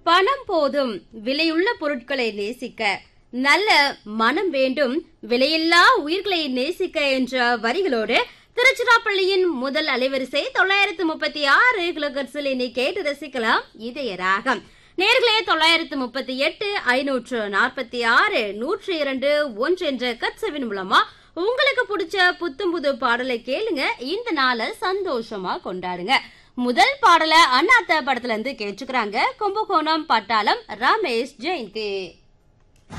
பணம் போதும் விலையுள்ள பொருட்களை நேசிக்க நல்ல மனம் வேண்டும் விலையில்லா உயிர்களை நேசிக்க என்ற வரிகளோடு திருச்சிராப்பள்ளியின் முதல் அலைவரிசை தொள்ளாயிரத்து முப்பத்தி ஆறு கிலோகர்ஸில் இனி கேட்டு ரசிக்கலாம் இதய ராகம் நேர்களே தொள்ளாயிரத்து முப்பத்தி எட்டு ஐநூற்று நாற்பத்தி ஆறு நூற்றி இரண்டு ஒன்று என்ற கட்சவின் மூலமா உங்களுக்கு பிடிச்ச புத்தம் புது பாடலை கேளுங்க இந்த நாளை சந்தோஷமா கொண்டாடுங்க முதல் பாடலை அண்ணாத்த படத்துல இருந்து கேட்டுக்கிறாங்க கும்பகோணம் பட்டாளம் ரமேஷ் ஜெயின்கே